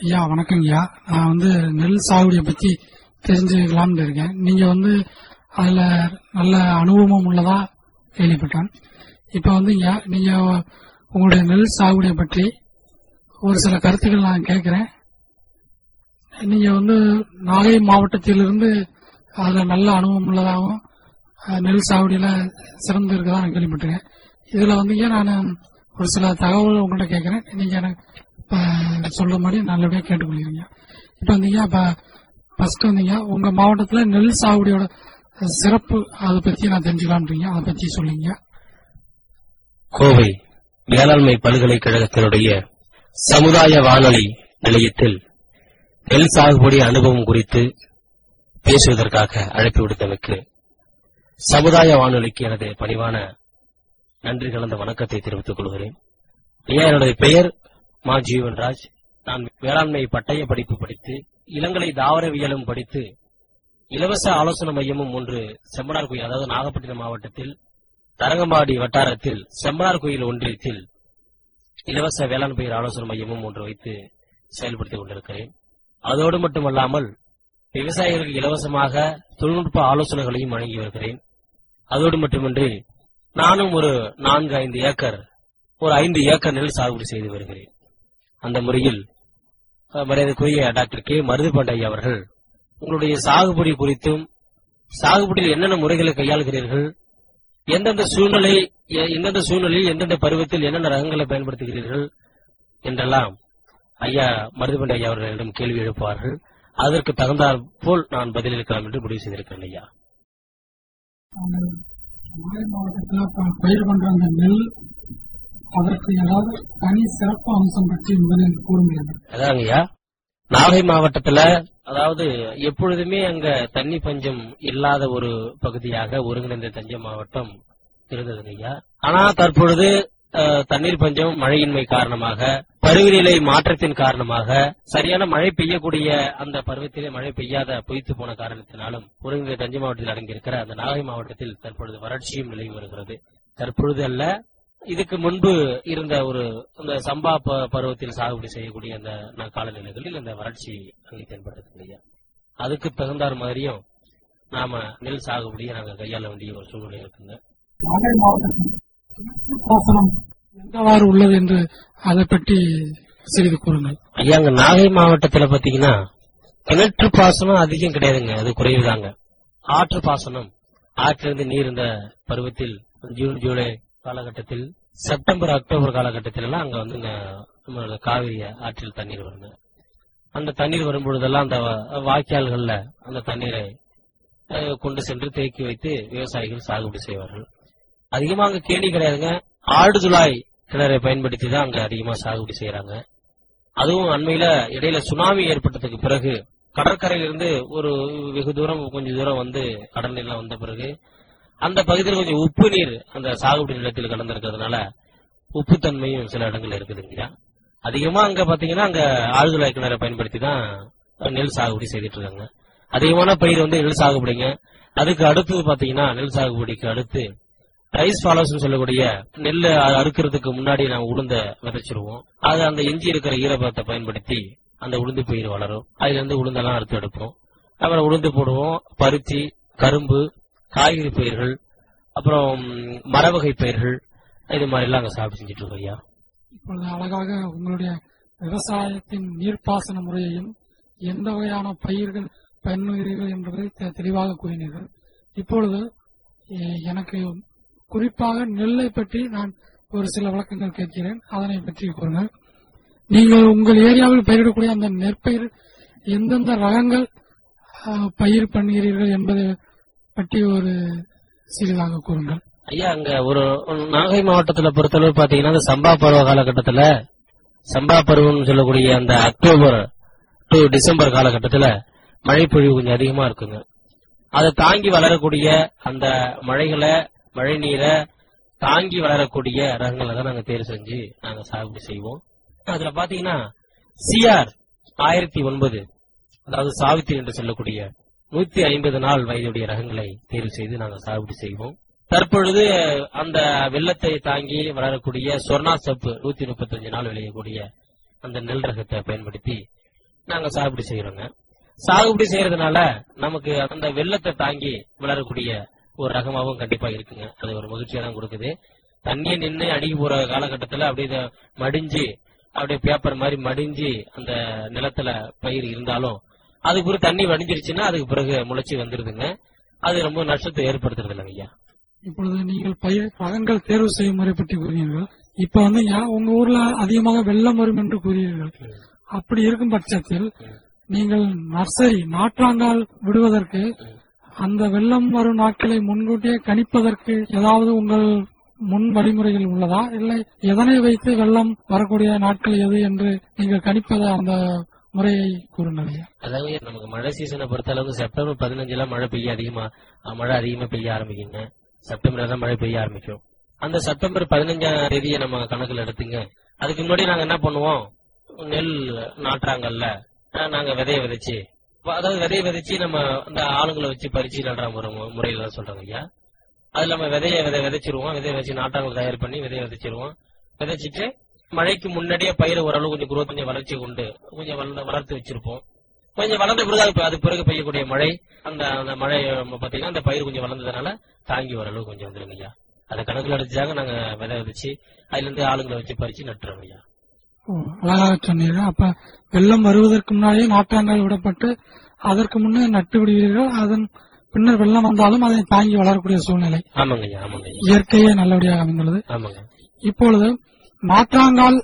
ஐயா வணக்கம் ஐயா நான் வந்து நெல் சாகுடியை பத்தி தெரிஞ்சுக்கலாம்னு இருக்கேன் நீங்க வந்து அதுல நல்ல அனுபவம் உள்ளதா கேள்விப்பட்டேன் இப்ப வந்து ஐயா நீங்க உங்களுடைய நெல் சாகுடியை பற்றி ஒரு சில கருத்துக்கள் நான் கேட்கிறேன் நீங்க வந்து நாகை மாவட்டத்திலிருந்து அதுல நல்ல அனுபவம் உள்ளதாகவும் அஹ், நெல் சாகுடியில சிறந்து இருக்கதா நான் கேள்விப்பட்டிருக்கேன் இதுல வந்து நான் ஒரு சில தகவல் உங்கள்கிட்ட கேட்கிறேன் நீங்க எனக்கு இப்ப சொல்ற மாதிரி நல்லபடியா கேட்டுக்கொள்கிறீங்க இப்ப வந்தீங்க இப்ப ஃபர்ஸ்ட் வந்தீங்க உங்க மாவட்டத்துல நெல் சாகுடியோட சிறப்பு அதை பத்தி நான் தெரிஞ்சுக்கலாம்ன்றீங்க அதை பத்தி சொல்லுங்க கோவை வேளாண்மை பல்கலைக்கழகத்தினுடைய சமுதாய வானொலி நிலையத்தில் நெல் சாகுபடி அனுபவம் குறித்து பேசுவதற்காக அழைப்பு விடுத்தமைக்கு சமுதாய வானொலிக்கு எனது பணிவான நன்றி கலந்த வணக்கத்தை தெரிவித்துக் கொள்கிறேன் ஐயா என்னுடைய பெயர் மா ஜீவன்ராஜ் நான் வேளாண்மை பட்டய படிப்பு படித்து இளங்கலை தாவரவியலும் படித்து இலவச ஆலோசனை மையமும் ஒன்று செம்மனார் கோயில் அதாவது நாகப்பட்டினம் மாவட்டத்தில் தரங்கம்பாடி வட்டாரத்தில் செம்மனார் கோயில் ஒன்றியத்தில் இலவச வேளாண் பயிர் ஆலோசனை மையமும் ஒன்று வைத்து செயல்படுத்திக் கொண்டிருக்கிறேன் அதோடு மட்டுமல்லாமல் விவசாயிகளுக்கு இலவசமாக தொழில்நுட்ப ஆலோசனைகளையும் வழங்கி வருகிறேன் அதோடு மட்டுமின்றி நானும் ஒரு நான்கு ஐந்து ஏக்கர் ஒரு ஐந்து ஏக்கர் நெல் சாகுபடி செய்து வருகிறேன் அந்த முறையில் அஹ், மரியாதைக்குரிய டாக்டர் கே மருதுபாண்டி ஐயா அவர்கள் உங்களுடைய சாகுபடி குறித்தும் சாகுபடியில் என்னென்ன முறைகளை கையாளுகிறீர்கள் எந்தெந்த சூழ்நிலை எ- எந்தெந்த சூழ்நிலையில் எந்தெந்த பருவத்தில் என்னென்ன ரகங்களை பயன்படுத்துகிறீர்கள் என்றெல்லாம் ஐயா மருதுபண்டி ஐயா அவர்களிடம் கேள்வி எழுப்புவார்கள் அதற்கு தகுந்தாற் போல் நான் பதிலளிக்கலாம் என்று முடிவு செய்திருக்கிறேன் ஐயா நாகை மாவட்டத்துல இப்ப பயிர் பண்ற அந்த நெல் அதற்கு ஏதாவது தனி சிறப்பு அம்சம் பற்றி முதலில் கூற முடியாது அதாங்க ஐயா நாகை மாவட்டத்துல அதாவது எப்பொழுதுமே அங்க தண்ணி பஞ்சம் இல்லாத ஒரு பகுதியாக ஒருங்கிணைந்த தஞ்சை மாவட்டம் இருந்ததுங்க ஐயா ஆனா தற்பொழுது அஹ், தண்ணீர் பஞ்சம் மழையின்மை காரணமாக பருவநிலை மாற்றத்தின் காரணமாக சரியான மழை பெய்யக்கூடிய அந்த பருவத்திலே மழை பெய்யாத பொய்த்து போன காரணத்தினாலும் ஒருங்கிணைந்த தஞ்சை மாவட்டத்தில் அடங்கியிருக்கிற அந்த நாகை மாவட்டத்தில் தற்பொழுது வறட்சியும் நிலவி வருகிறது தற்பொழுது அல்ல இதுக்கு முன்பு இருந்த ஒரு அந்த சம்பா ப- பருவத்தில் சாகுபடி செய்யக்கூடிய அந்த ந- காலநிலைகளில் இந்த வறட்சி அங்கே தென்படுறது இல்லையா அதுக்கு தகுந்தார் மாதிரியும் நாம நெல் சாகுபடியை நாங்க கையாள வேண்டிய ஒரு சூழ்நிலை இருக்குங்க நாகை மாவட்டத்தில் கிணற்று பாசனம் எந்தவாறு உள்ளது என்று அதை பற்றி சிறிது கூறுங்கள் ஐயா அங்க நாகை மாவட்டத்துல பாத்தீங்கன்னா கிணற்று பாசனம் அதிகம் கிடையாதுங்க அது குறைவுதாங்க ஆற்று பாசனம் ஆற்றிலிருந்து நீர் இந்த பருவத்தில் ஜூன் ஜூலை காலகட்டத்தில் செப்டம்பர் அக்டோபர் காலகட்டத்தில எல்லாம் அங்க வந்து இந்த நம்மளோட காவிரி ஆற்றில் தண்ணீர் வருங்க அந்த தண்ணீர் வரும்பொழுதெல்லாம் அந்த வா- வாய்க்கால்கள்ல அந்த தண்ணீரை அஹ், கொண்டு சென்று தேக்கி வைத்து விவசாயிகள் சாகுபடி செய்வார்கள் அதிகமா அங்க கேணி கிடையாதுங்க ஆடுதுளாய் கிணறை பயன்படுத்தி தான் அங்க அதிகமா சாகுபடி செய்யறாங்க அதுவும் அண்மையில இடையில சுனாமி ஏற்பட்டதுக்கு பிறகு கடற்கரையிலிருந்து ஒரு வெகு தூரம் கொஞ்ச தூரம் வந்து கடல் நீர்லாம் வந்த பிறகு அந்த பகுதியில் கொஞ்சம் உப்பு நீர் அந்த சாகுபடி நிலத்தில் கலந்திருக்கிறதுனால உப்புத்தன்மையும் சில இடங்கள்ல இருக்குதுங்க அதிகமா அங்க பாத்தீங்கன்னா அங்க ஆழ்துளை கிணறை பயன்படுத்தி தான் நெல் சாகுபடி செய்துட்டு இருக்காங்க அதிகமான பயிர் வந்து நெல் சாகுபடிங்க அதுக்கு அடுத்தது பாத்தீங்கன்னா நெல் சாகுபடிக்கு அடுத்து ரைஸ் ஃபாலோஸ் சொல்லக்கூடிய நெல் அறுக்கிறதுக்கு முன்னாடி நாம உளுந்த விதைச்சிருவோம் அது அந்த எஞ்சி இருக்கிற ஈரப்பதத்தை பயன்படுத்தி அந்த உளுந்து பயிர் வளரும் அதுல இருந்து உளுந்தெல்லாம் அறுத்து எடுப்போம் அப்புறம் உளுந்து போடுவோம் பருத்தி கரும்பு காய்கறி பயிர்கள் அப்புறம் மரவகை பயிர்கள் இது மாதிரி எல்லாம் அங்க சாப்பிட்டு செஞ்சுட்டு இருக்கோம் ஐயா இப்பொழுது அழகாக உங்களுடைய விவசாயத்தின் நீர்ப்பாசன முறையையும் எந்த வகையான பயிர்கள் பயன்படுகிறீர்கள் என்பதை தெ- தெளிவாக கூறினீர்கள் இப்பொழுது எ- எனக்கு குறிப்பாக நெல்லை பற்றி நான் ஒரு சில விளக்கங்கள் கேட்கிறேன் அதனை பற்றி கூறுங்கள் நீங்கள் உங்கள் ஏரியாவில் பயிரிடக்கூடிய அந்த நெற்பயிர் எந்தெந்த ரகங்கள் அஹ், பயிர் பண்ணுகிறீர்கள் என்பதை பற்றி ஒரு சிறிதாக கூறுங்கள் ஐயா அங்க ஒரு ஒரு நாகை மாவட்டத்துல பொறுத்தளவு பாத்தீங்கன்னா இந்த சம்பா பருவ காலகட்டத்துல சம்பா பருவம்னு சொல்லக்கூடிய அந்த அக்டோபர் டு டிசம்பர் காலகட்டத்துல மழை பொழிவு கொஞ்சம் அதிகமா இருக்குங்க அதை தாங்கி வளரக்கூடிய அந்த மழைகளை மழை நீரை தாங்கி வளரக்கூடிய ரகங்களை தான் நாங்க தேர்வு செஞ்சு நாங்க சாகுபடி செய்வோம் அதுல பாத்தீங்கன்னா சிஆர் ஆயிரத்தி ஒன்பது அதாவது சாவித்திரி என்று சொல்லக்கூடிய நூத்தி ஐம்பது நாள் வயதுடைய ரகங்களை தேர்வு செய்து நாங்கள் சாகுபடி செய்வோம் தற்பொழுது அந்த வெள்ளத்தை தாங்கி வளரக்கூடிய சொர்ணா சப்பு நூத்தி முப்பத்தஞ்சு நாள் விளையக்கூடிய அந்த நெல் ரகத்தை பயன்படுத்தி நாங்க சாகுபடி செய்யறோங்க சாகுபடி செய்யறதுனால நமக்கு அந்த வெள்ளத்தை தாங்கி வளரக்கூடிய ஒரு ரகமாவும் கண்டிப்பா இருக்குங்க அது ஒரு மகிழ்ச்சியா தான் கொடுக்குது தண்ணியை நின்று அடிக்க போற காலகட்டத்துல அப்படியே இத மடிஞ்சு அப்படியே பேப்பர் மாதிரி மடிஞ்சு அந்த நிலத்துல பயிர் இருந்தாலும் அதுக்கு பிறகு தண்ணி வடிஞ்சிருச்சுன்னா அதுக்கு பிறகு முளைச்சி வந்துருதுங்க அது ரொம்ப நஷ்டத்தை ஏற்படுத்துறது இல்லைங்க ஐயா இப்பொழுது நீங்கள் பயிர் ரகங்கள் தேர்வு செய்யும் முறை பற்றி கூறினீர்கள் இப்ப வந்து யா- உங்க ஊர்ல அதிகமாக வெள்ளம் வரும் என்று கூறினீர்கள் அப்படி இருக்கும் பட்சத்தில் நீங்கள் நர்சரி நாற்றாங்கால் விடுவதற்கு அந்த வெள்ளம் வரும் நாட்களை முன்கூட்டியே கணிப்பதற்கு ஏதாவது உங்கள் முன் வழிமுறைகள் உள்ளதா இல்லை எதனை வைத்து வெள்ளம் வரக்கூடிய நாட்கள் எது என்று நீங்கள் கணிப்பத அந்த முறையை கூறுங்கள் ஐயா. அதாவது நமக்கு மழை சீசனை பொறுத்த அளவுக்கு செப்டம்பர் பதினஞ்சுல மழை பெய்ய அதிகமா அஹ், மழை அதிகமா பெய்ய ஆரம்பிக்குங்க செப்டம்பர்ல தான் மழை பெய்ய ஆரம்பிக்கும் அந்த செப்டம்பர் பதினஞ்சாம் தேதியை நம்ம கணக்குல எடுத்துங்க அதுக்கு முன்னாடி நாங்க என்ன பண்ணுவோம் நெல் நாட்டுறாங்கல்ல அஹ், நாங்க விதைய விதைச்சு வ- அதாவது விதைய விதைச்சு நம்ம அந்த ஆளுங்களை வச்சு பறிச்சு நடுற முறை முறையில தான் சொல்றாங்க ஐயா அதுல நம்ம விதைய விதை விதைச்சிருவோம் விதைய வச்சு நாட்டாங்கல் தயார் பண்ணி விதைய விதைச்சிருவோம் விதைச்சிட்டு மழைக்கு முன்னாடியே பயிரை ஓரளவு கொஞ்சம் குரோத் கொஞ்சம் வளர்ச்சி கொண்டு கொஞ்சம் வளர்ந்து- வளர்த்து வச்சிருப்போம் கொஞ்சம் வளர்ந்த பிறகு அது அது பிறகு பெய்யக்கூடிய மழை அந்த அந்த மழை நம்ம பாத்தீங்கன்னா அந்த பயிர் கொஞ்சம் வளர்ந்ததுனால தாங்கி வர அளவு கொஞ்சம் வந்துருங்க ஐயா அதை கணக்குல எடுத்துச்சாங்க நாங்க விதை விதைச்சு அதுல இருந்து ஆளுங்களை வச்சு பறிச்சு நட்டுறோம் ஐயா ஓ, அழகாக சொன்னீர்கள் அப்ப வெள்ளம் வருவதற்கு முன்னாடியே நாற்றாங்கால் விடப்பட்டு அதற்கு முன்னே நட்டு விடுவீர்கள் அதன் பின்னர் வெள்ளம் வந்தாலும் அதை தாங்கி வளரக்கூடிய சூழ்நிலை ஆமாங்க ஐயா ஆமாங்க ஐயா இயற்கையே நல்லபடியாக அமைந்துள்ளது ஆமாங்க இப்பொழுது நாற்றாங்கால்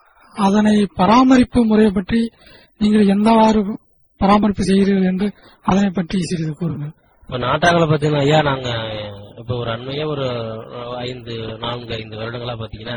அதனை பராமரிப்பு முறையை பற்றி நீங்கள் எந்தவாறு பராமரிப்பு செய்கிறீர்கள் என்று அதனை பற்றி சிறிது கூறுங்கள் இப்ப நாட்டாங்களை பாத்தீங்கன்னா ஐயா நாங்க இப்ப ஒரு அண்மையா ஒரு ஐந்து நான்கு ஐந்து வருடங்களா பாத்தீங்கன்னா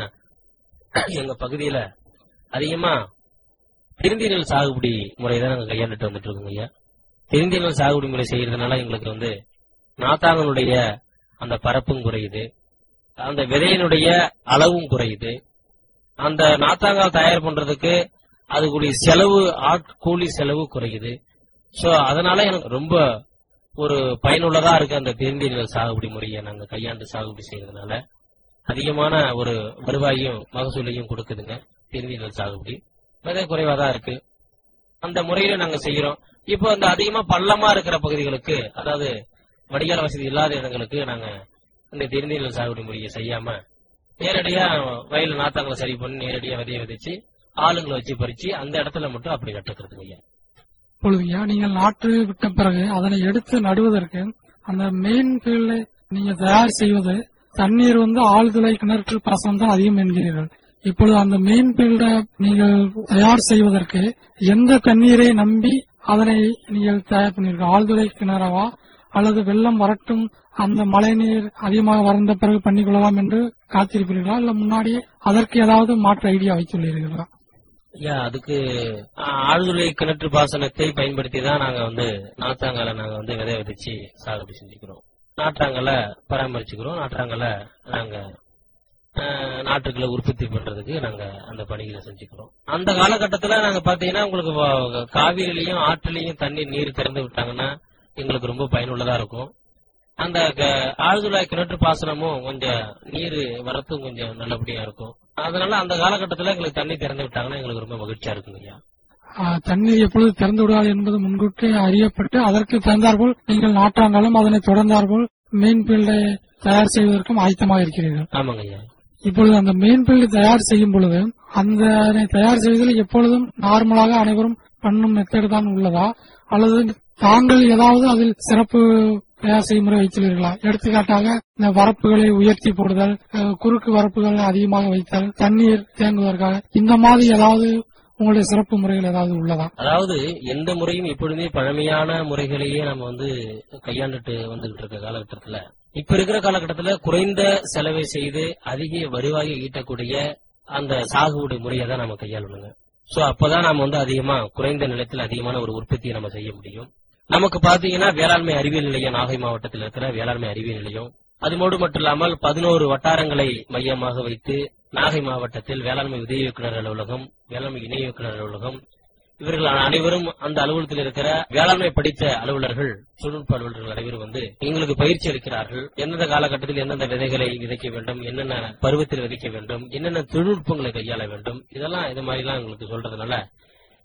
எங்க பகுதியில அதிகமா திருந்தி நெல் சாகுபடி முறையை தான் நாங்க கையாண்டுட்டு வந்துட்டு இருக்கோங்க ஐயா திருந்தி நெல் சாகுபடி முறை செய்யறதுனால எங்களுக்கு வந்து நாத்தாங்களுடைய அந்த பரப்பும் குறையுது அந்த விதையினுடைய அளவும் குறையுது அந்த நாத்தாங்கால் தயார் பண்றதுக்கு அதுக்குரிய செலவு ஆட்கூலி செலவு குறையுது சோ அதனால எனக்கு ரொம்ப ஒரு பயனுள்ளதா இருக்கு அந்த திருந்தி நெல் சாகுபடி முறையை நாங்க கையாண்டு சாகுபடி செய்யறதுனால அதிகமான ஒரு வருவாயும் மகசூலையும் கொடுக்குதுங்க திருந்தி நெல் சாகுபடி விதை குறைவா தான் இருக்கு அந்த முறையில நாங்க செய்யறோம் இப்போ அந்த அதிகமா பள்ளமா இருக்கிற பகுதிகளுக்கு அதாவது வடிகால் வசதி இல்லாத இடங்களுக்கு நாங்க இந்த திருந்தி நெல் சாகுபடி முறையை செய்யாம நேரடியா வயல் நாத்தாங்களை சரி பண்ணி நேரடியா விதைய விதைச்சு ஆளுங்களை வச்சு பறிச்சு அந்த இடத்துல மட்டும் அப்படி நட்டுக்கிறது ஐயா இப்பொழுதுயா நீங்கள் நாற்று விட்ட பிறகு அதனை எடுத்து நடுவதற்கு அந்த மெயின் ஃபீல்டை நீங்க தயார் செய்வது தண்ணீர் வந்து ஆழ்துளை கிணற்று பாசனம் தான் அதிகம் என்கிறீர்கள் இப்பொழுது அந்த மெயின் ஃபீல்டை நீங்கள் தயார் செய்வதற்கு எந்த தண்ணீரை நம்பி அதனை நீங்கள் தயார் பண்ணீர்கள் ஆழ்துளை கிணறவா அல்லது வெள்ளம் வரட்டும் அந்த மழைநீர் அதிகமாக வறந்த பிறகு பண்ணிக்கொள்ளலாம் என்று காத்திருப்பீர்களா இல்ல முன்னாடியே அதற்கு ஏதாவது மாற்று ஐடியா வைத்துள்ளீர்களா ஐயா அதுக்கு ஆ, ஆழ்துளை கிணற்று பாசனத்தை பயன்படுத்தி தான் நாங்க வந்து நாத்தாங்கலை நாங்க வந்து விதை விதைச்சு சாகுபடி செஞ்சுக்கிறோம் நாற்றாங்கலை பராமரிச்சுக்கிறோம் நாற்றாங்கலை நாங்க ஆ, நாற்றுக்களை உற்பத்தி பண்றதுக்கு நாங்க அந்த பணிகளை செஞ்சுக்கிறோம் அந்த காலகட்டத்துல நாங்க பாத்தீங்கன்னா உங்களுக்கு வ- காவிரிலையும் ஆற்றுலையும் தண்ணி நீர் திறந்து விட்டாங்கன்னா எங்களுக்கு ரொம்ப பயனுள்ளதா இருக்கும் அந்த க- ஆழ்துளை கிணற்று பாசனமும் கொஞ்சம் நீர் வரத்தும் கொஞ்சம் நல்லபடியா இருக்கும் அதனால அந்த காலகட்டத்துல எங்களுக்கு தண்ணி திறந்து விட்டாங்கன்னா எங்களுக்கு ரொம்ப மகிழ்ச்சியா இருக்குங்க ஐயா ஆஹ் தண்ணீர் எப்பொழுது திறந்து விடுவார் என்பது முன்கூட்டி அறியப்பட்டு அதற்கு தகுந்தாற்போல் நீங்கள் நாட்டாங்களும் அதனை தொடர்ந்தாற்போல் மெயின் ஃபீல்டை தயார் செய்வதற்கும் ஆயத்தமாக இருக்கிறீர்கள் ஆமாங்க ஐயா இப்பொழுது அந்த மெயின் ஃபீல்டு தயார் செய்யும் பொழுது அந்த அதனை தயார் செய்வதில் எப்பொழுதும் நார்மலாக அனைவரும் பண்ணும் மெத்தட் தான் உள்ளதா அல்லது தாங்கள் ஏதாவது அதில் சிறப்பு தயார் செய்யும் முறை வைத்துள்ளீர்களா எடுத்துக்காட்டாக இந்த வரப்புகளை உயர்த்தி போடுதல் அஹ், குறுக்கு வரப்புகள் அதிகமாக வைத்தல் தண்ணீர் தேங்குவதற்காக இந்த மாதிரி ஏதாவது உங்களுடைய சிறப்பு முறைகள் ஏதாவது உள்ளதா அதாவது எந்த முறையும் எப்பொழுதுமே பழமையான முறைகளையே நம்ம வந்து கையாண்டுட்டு வந்துகிட்டு இருக்க காலகட்டத்துல இப்ப இருக்கிற காலகட்டத்துல குறைந்த செலவை செய்து அதிக வருவாயை ஈட்டக்கூடிய அந்த சாகுபடி முறையை தான் நம்ம கையாளணுங்க சோ அப்பதான் நாம வந்து அதிகமா குறைந்த நிலத்தில் அதிகமான ஒரு உற்பத்தியை நம்ம செய்ய முடியும் நமக்கு பாத்தீங்கன்னா வேளாண்மை அறிவியல் நிலையம் நாகை மாவட்டத்தில் இருக்கிற வேளாண்மை அறிவியல் நிலையம் அதுமோடு மட்டும் இல்லாமல் பதினோரு வட்டாரங்களை மையமாக வைத்து நாகை மாவட்டத்தில் வேளாண்மை உதவி இயக்குநர் அலுவலகம் வேளாண்மை இணை இயக்குநர் அலுவலகம் இவர்கள் அனைவரும் அந்த அலுவலகத்தில் இருக்கிற வேளாண்மை படித்த அலுவலர்கள் தொழில்நுட்ப அலுவலர்கள் அனைவரும் வந்து எங்களுக்கு பயிற்சி அளிக்கிறார்கள் எந்தெந்த காலகட்டத்தில் எந்தெந்த விதைகளை விதைக்க வேண்டும் என்னென்ன பருவத்தில் விதைக்க வேண்டும் என்னென்ன தொழில்நுட்பங்களை கையாள வேண்டும் இதெல்லாம் இது மாதிரி எல்லாம் எங்களுக்கு சொல்றதுனால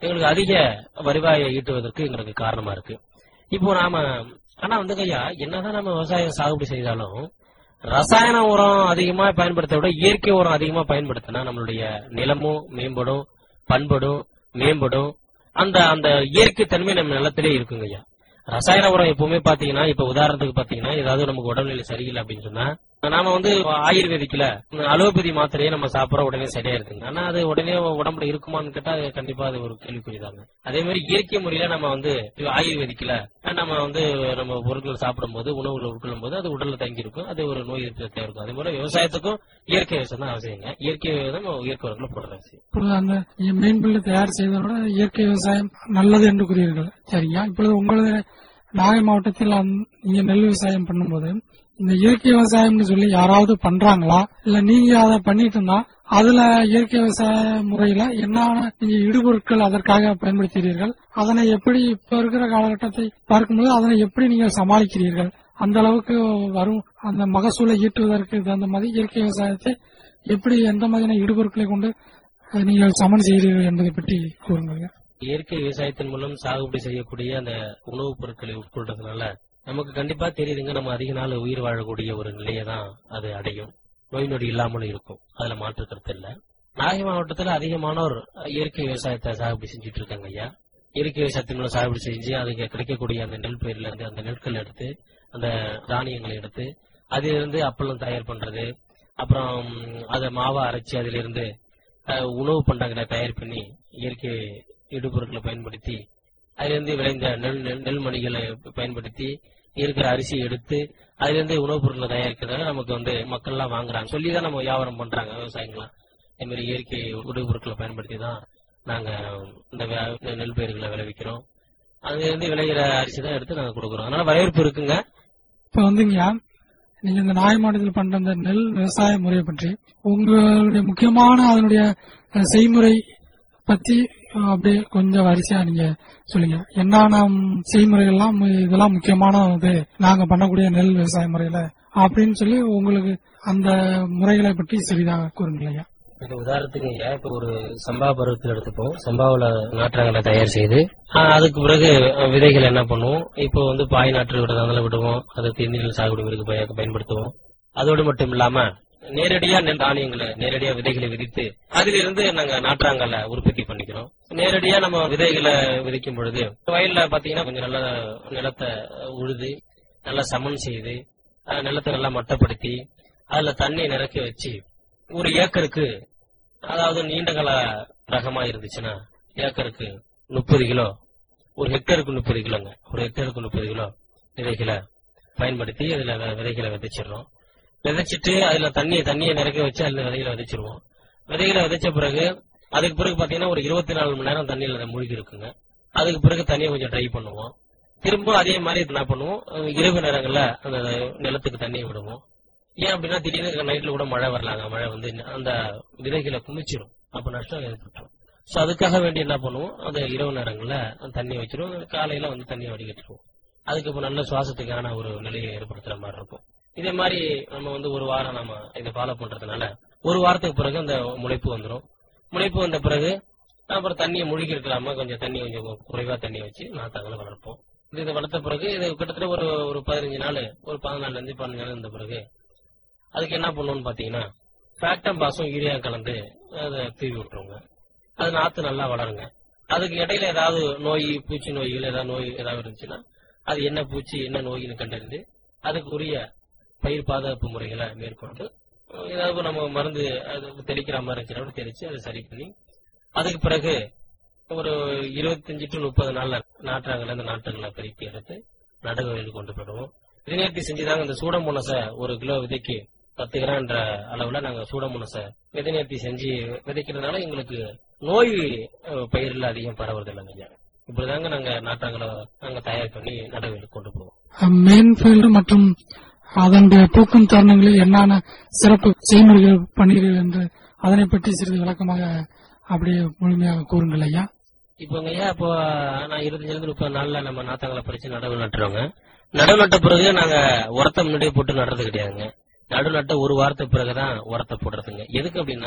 எங்களுக்கு அதிக வருவாயை ஈட்டுவதற்கு எங்களுக்கு காரணமா இருக்கு இப்போ நாம ஆனா வந்துங்க ஐயா என்னதான் நம்ம விவசாயம் சாகுபடி செய்தாலும் ரசாயன உரம் அதிகமா பயன்படுத்த விட இயற்கை உரம் அதிகமா பயன்படுத்தினா நம்மளுடைய நிலமும் மேம்படும் பண்படும் மேம்படும் அந்த அந்த இயற்கை தன்மை நம்ம நிலத்திலே இருக்குங்க ஐயா ரசாயன உரம் எப்பவுமே பாத்தீங்கன்னா இப்ப உதாரணத்துக்கு பாத்தீங்கன்னா ஏதாவது நமக்கு உடல்நிலை சரியில்லை அப்படின்னு சொன்னா நாம வந்து ஆயுர்வேதிக்ல அலோபதி மாத்திரையே நம்ம சாப்பிடற உடனே சரியா இருக்குங்க ஆனா அது உடனே உடம்புல இருக்குமான்னு கேட்டா அது கண்டிப்பா அது ஒரு கேள்விக்குறிதாங்க அதே மாதிரி இயற்கை முறையில நம்ம வந்து ஆயுர்வேதிக்ல நம்ம வந்து நம்ம பொருட்கள் சாப்பிடும்போது உணவுகள் உட்கொள்ளும் போது அது உடல்ல தங்கி இருக்கும் அது ஒரு நோய் எதிர்ப்பு சக்தியா இருக்கும் அதே போல விவசாயத்துக்கும் இயற்கை விவசாயம் தான் அவசியங்க இயற்கை விவசாயம் நம்ம இயற்கை உரங்களை போடுறது அவசியம் இப்பொழுது அந்த நீங்க மீன் பில்லு தயார் செய்வதை விட இயற்கை விவசாயம் நல்லது என்று கூறுவீர்கள் சரிங்க இப்பொழுது உங்களது நாகை மாவட்டத்தில் அந்த- நீங்க நெல் விவசாயம் பண்ணும்போது இந்த இயற்கை விவசாயம்னு சொல்லி யாராவது பண்றாங்களா இல்ல நீங்க அதை பண்ணிட்டு இருந்தா அதுல இயற்கை விவசாய முறையில என்னென்ன நீங்க இடுபொருட்கள் அதற்காக பயன்படுத்துகிறீர்கள் அதனை எப்படி இப்ப இருக்கிற காலகட்டத்தை பார்க்கும்போது அதனை எப்படி நீங்கள் சமாளிக்கிறீர்கள் அந்த அளவுக்கு வரும் அந்த மகசூலை ஈட்டுவதற்கு தகுந்த மாதிரி இயற்கை விவசாயத்தை எப்படி எந்த மாதிரியான இடுபொருட்களை கொண்டு அஹ், நீங்கள் சமன் செய்கிறீர்கள் என்பதை பற்றி கூறுங்கள் இயற்கை விவசாயத்தின் மூலம் சாகுபடி செய்யக்கூடிய அந்த உணவுப் பொருட்களை உட்கொள்றதுனால நமக்கு கண்டிப்பா தெரியுதுங்க நம்ம அதிக நாள் உயிர் வாழக்கூடிய ஒரு நிலையை தான் அது அடையும் நோய் நொடி இல்லாமலும் இருக்கும் அதுல மாற்று கருத்து இல்ல நாகை மாவட்டத்துல அதிகமானோர் இயற்கை விவசாயத்தை சாகுபடி செஞ்சுட்டு இருக்காங்க ஐயா இயற்கை விவசாயத்தின் மூலம் சாகுபடி செஞ்சு அதுக்கு கிடைக்கக்கூடிய அந்த நெல் பயிர்ல இருந்து அந்த நெற்கள் எடுத்து அந்த தானியங்களை எடுத்து அதிலிருந்து அப்பளம் தயார் பண்றது அப்புறம் அதை மாவை அரைச்சு அதிலிருந்து அஹ், உணவு பண்டங்களை தயார் பண்ணி இயற்கை இடுபொருட்களை பயன்படுத்தி அதிலிருந்து விளைந்த நெல் நெல் நெல்மணிகளை பயன்படுத்தி இருக்கிற அரிசியை எடுத்து அதிலிருந்து உணவுப் பொருட்களை தயாரிக்கிறதால நமக்கு வந்து மக்கள் எல்லாம் வாங்குறாங்க சொல்லி தான் நம்ம வியாபாரம் பண்றாங்க விவசாயிங்களாம் இந்த மாதிரி இயற்கை உணவுப் பொருட்களை பயன்படுத்தி தான் நாங்க இந்த வே- இந்த நெல் பயிர்களை விளைவிக்கிறோம் அதிலிருந்து விளைகிற அரிசி தான் எடுத்து நாங்க கொடுக்குறோம் அதனால வரவேற்பு இருக்குங்க இப்ப வந்துங்க நீங்க இந்த நாகை மாவட்டத்தில் பண்ற இந்த நெல் விவசாய முறையை பற்றி உங்களுடைய முக்கியமான அதனுடைய அஹ், செய்முறை பத்தி அஹ், அப்படியே கொஞ்சம் வரிசையா நீங்க சொல்லுங்க என்னென்ன செய்முறைகள்லாம் மு- இதெல்லாம் முக்கியமானது நாங்க பண்ணக்கூடிய நெல் விவசாய முறையில அப்படின்னு சொல்லி உங்களுக்கு அந்த முறைகளை பற்றி சிறிதாக கூறுங்களையா இப்ப உதாரணத்துக்கு ஐயா, இப்ப ஒரு சம்பா பருவத்தில் எடுத்துப்போம் சம்பாவுல நாற்றாங்களை தயார் செய்து ஆஹ், அதுக்கு பிறகு அஹ், விதைகள் என்ன பண்ணுவோம் இப்போ வந்து பாய் நாற்று விடுறதால விடுவோம் அதை திருநீர் சாகுபடி முறைக்கு பய- பயன்படுத்துவோம் அதோடு மட்டும் இல்லாம நேரடியா நெல் தானியங்களை நேரடியா விதைகளை விதித்து அதிலிருந்து நாங்க நாற்றாங்கல்ல உற்பத்தி பண்ணிக்கிறோம் நேரடியா நம்ம விதைகளை விதைக்கும் பொழுது வயல்ல பாத்தீங்கன்னா கொஞ்சம் நல்ல நிலத்தை உழுது நல்லா சமன் செய்து அஹ், நிலத்தை நல்லா மட்டப்படுத்தி அதுல தண்ணி நிரப்பி வச்சு ஒரு ஏக்கருக்கு அதாவது நீண்ட கால ரகமா இருந்துச்சுன்னா ஏக்கருக்கு முப்பது கிலோ ஒரு ஹெக்டருக்கு முப்பது கிலோங்க ஒரு ஹெக்டருக்கு முப்பது கிலோ விதைகளை பயன்படுத்தி அதுல வ- விதைகளை விதைச்சிடுறோம் விதைச்சிட்டு அதுல தண்ணியை தண்ணியை நிரக்க வச்சு அதுல விதைகளை விதைச்சிருவோம் விதைகளை விதைச்ச பிறகு அதுக்கு பிறகு பாத்தீங்கன்னா ஒரு இருபத்தி நாலு மணி நேரம் தண்ணியில அது மூழ்கி இருக்குங்க அதுக்கு பிறகு தண்ணியை கொஞ்சம் ட்ரை பண்ணுவோம் திரும்ப அதே மாதிரி என்ன பண்ணுவோம் அஹ் இரவு நேரங்கள்ல அந்த நிலத்துக்கு தண்ணியை விடுவோம் ஏன் அப்படின்னா திடீர்னு நைட்ல கூட மழை வரலாங்க மழை வந்து அந்த விதைகளை குமிச்சிடும் அப்ப நஷ்டம் ஏற்பட்டுரும் சோ அதுக்காக வேண்டி என்ன பண்ணுவோம் அந்த இரவு நேரங்கள்ல அந்த தண்ணி வச்சிரும் காலையில வந்து தண்ணி வடிகட்டிடுவோம் அதுக்கு இப்ப நல்ல சுவாசத்துக்கான ஒரு நிலையை ஏற்படுத்துற மாதிரி இருக்கும் இதே மாதிரி நம்ம வந்து ஒரு வாரம் நம்ம இதை ஃபாலோ பண்றதுனால ஒரு வாரத்துக்கு பிறகு அந்த முளைப்பு வந்துடும் முளைப்பு வந்த பிறகு அப்புறம் தண்ணியை முழுகி இருக்கலாம கொஞ்சம் தண்ணி கொஞ்சம் குறைவா தண்ணி வச்சு நாத்தாங்களை வளர்ப்போம் இது இதை வளர்த்த பிறகு இது கிட்டத்தட்ட ஒரு ஒரு பதினஞ்சு நாள் ஒரு பதினாலுல இருந்து பதினஞ்சு நாள் இருந்த பிறகு அதுக்கு என்ன பண்ணுவோம்னு பாத்தீங்கன்னா ஃபேக்டம் பாஸும் யூரியா கலந்து அதை தூவி விட்டுருவோங்க அது நாத்து நல்லா வளருங்க அதுக்கு இடையில ஏதாவது நோய் பூச்சி நோய்கள் ஏதாவது நோய் ஏதாவது இருந்துச்சுன்னா அது என்ன பூச்சி என்ன நோயின்னு கண்டறிந்து அதுக்கு உரிய பயிர் பாதுகாப்பு முறைகளை மேற்கொண்டு அஹ் ஏதாவது நம்ம மருந்து அது தெளிக்கிற மாதிரி இருந்துச்சுன்னா கூட தெளிச்சு அதை சரி பண்ணி அதுக்கு பிறகு ஒரு இருபத்தஞ்சு டு முப்பது நாள்ல நாற்றாங்கல அந்த நாற்றுகளை பெருக்கி எடுத்து நடுவழியில் கொண்டு போயிடுவோம் விதைநேர்த்தி செஞ்சுதாங்க இந்த சூடமுனசை ஒரு கிலோ விதைக்கு பத்து கிராம்ன்ற அளவுல நாங்க சூடமுனசை விதைநேர்த்தி செஞ்சு விதைக்கிறதுனால எங்களுக்கு நோய் அஹ், பயிர்ல அதிகம் பரவுறது இல்லைங்க ஐயா. இப்படிதாங்க நாங்க நாற்றாங்களை நாங்க தயார் பண்ணி நடுவழியில் கொண்டு போவோம் மெயின்ஃபீல்டு மற்றும் அதனுடைய பூக்கும் தருணங்களில் என்னென்ன சிறப்பு செய்முறைகள் பண்ணுகிறீர்கள் என்று அதனை பற்றி சிறிது விளக்கமாக அப்படியே முழுமையாக கூறுங்கள் ஐயா இப்போங்க ஐயா இப்போ நான் இருபத்தஞ்சுல இருந்து முப்பது நாள்ல நம்ம நாத்தாங்களை பறிச்சு நடவு நட்டுறோங்க நடவு நட்ட பிறகு நாங்க உரத்தை முன்னாடியே போட்டு நடுறது கிடையாதுங்க நடு நட்ட ஒரு வாரத்துக்கு பிறகுதான் உரத்தை போடுறதுங்க எதுக்கு அப்படின்னா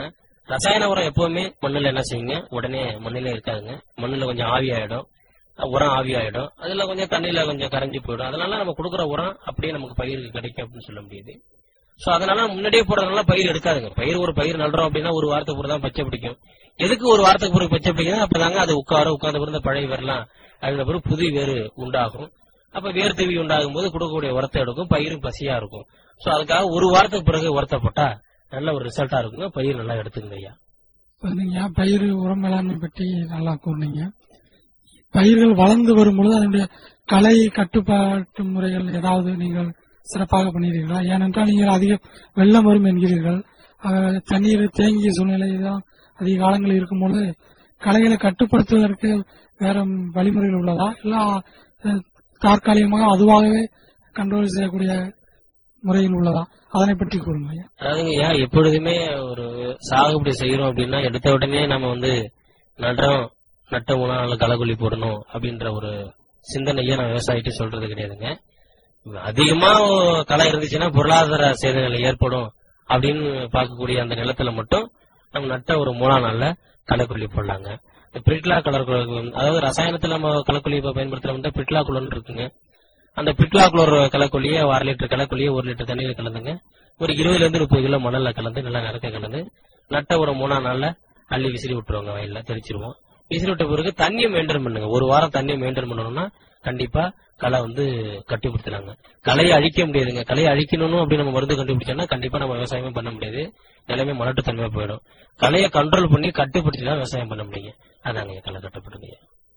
ரசாயன உரம் எப்பவுமே மண்ணுல என்ன செய்யுங்க உடனே மண்ணில இருக்காதுங்க மண்ணுல கொஞ்சம் ஆவி ஆயிடும் உரம் ஆவி ஆயிடும் அதுல கொஞ்சம் தண்ணியில கொஞ்சம் கரைஞ்சி போயிடும் அதனால நம்ம கொடுக்குற உரம் அப்படியே நமக்கு பயிருக்கு கிடைக்கும் அப்படின்னு சொல்ல முடியுது சோ அதனால முன்னாடியே போடுறதுனால பயிர் எடுக்காதுங்க பயிர் ஒரு பயிர் நடுறோம் அப்படின்னா ஒரு வாரத்துக்கு பிறகு தான் பச்சை பிடிக்கும் எதுக்கு ஒரு வாரத்துக்கு பிறகு பச்சை பிடிக்கும் அப்பதாங்க அது உட்கார உட்கார்ந்த பிறகு இந்த பழைய வேர்லாம் அதுக்கு பிறகு புது வேறு உண்டாகும் அப்ப வேர் தீவி உண்டாகும் போது கொடுக்கக்கூடிய உரத்தை எடுக்கும் பயிரும் பசியா இருக்கும் சோ அதுக்காக ஒரு வாரத்துக்கு பிறகு உரத்தை போட்டா நல்ல ஒரு ரிசல்ட்டா இருக்குங்க பயிர் நல்லா எடுத்துங்க ஐயா இப்ப நீங்க பயிர் உரம் மேலாண்மை பற்றி நல்லா கூறினீங்க பயிர்கள் வளர்ந்து வரும்பொழுது அதனுடைய கலை கட்டுப்பாட்டு முறைகள் ஏதாவது நீங்கள் சிறப்பாக பண்ணியிருக்கீங்களா ஏனென்றால் நீங்கள் அதிக வெள்ளம் வரும் என்கிறீர்கள் ஆக, தண்ணீர் தேங்கிய சூழ்நிலை தான் அதிக காலங்களில் இருக்கும்பொழுது களைகளை கட்டுப்படுத்துவதற்கு வேற வழிமுறைகள் உள்ளதா இல்ல அஹ், தற்காலிகமாக அதுவாகவே கண்ட்ரோல் செய்யக்கூடிய முறையில் உள்ளதா அதனை பற்றி கூறுங்க ஐயா. அதாவதுங்க ஐயா எப்பொழுதுமே ஒரு சாகுபடி செய்யறோம் அப்படின்னா எடுத்த உடனே நம்ம வந்து நடுறோம் நட்ட மூணு நாள் களைக்கொல்லி போடணும் அப்படின்ற ஒரு சிந்தனையை நான் விவசாயிட்டு சொல்றது கிடையாதுங்க அதிகமா களை இருந்துச்சுன்னா பொருளாதார சேதங்கள் ஏற்படும் அப்படின்னு பார்க்கக்கூடிய அந்த நிலத்துல மட்டும் நம்ம நட்ட ஒரு மூணாம் நாள்ல களைக்கொல்லி போடலாங்க இந்த பிரிட்லா கலர் அதாவது ரசாயனத்துல நம்ம களைக்கொல்லி இப்ப பயன்படுத்துறோம்னா பிரிட்லா குளோன் இருக்குங்க அந்த பிட்லா குளோர் கலக்கொல்லியே ஒரு அரை லிட்டர் கலக்கொல்லியே ஒரு லிட்டர் தண்ணியில கலந்துங்க ஒரு இருபதுல இருந்து முப்பது கிலோ மணல்ல கலந்து நல்லா நிறக்க கலந்து நட்ட ஒரு மூணா நாள்ல அள்ளி விசிறி விட்டுருவாங்க வயல்ல தெளிச்சிருவோம் விசிறி விட்ட பிறகு தண்ணியை மெயின்டைன் பண்ணுங்க ஒரு வாரம் தண்ணியை மெயின்டைன் பண்ணணும்னா கண்டிப்பா களை வந்து கட்டுப்படுத்தலாங்க களையை அழிக்க முடியாதுங்க களையை அழிக்கணும் அப்படி நம்ம மருந்து கண்டுபிடிச்சோம்னா கண்டிப்பா நம்ம விவசாயமே பண்ண முடியாது நிலைமை மலட்டுத்தன்மையா போயிடும் களையை கண்ட்ரோல் பண்ணி கட்டுப்படுத்தி தான் விவசாயம் பண்ண முடியுங்க அதாங்க களை கட்டுப்படுங்க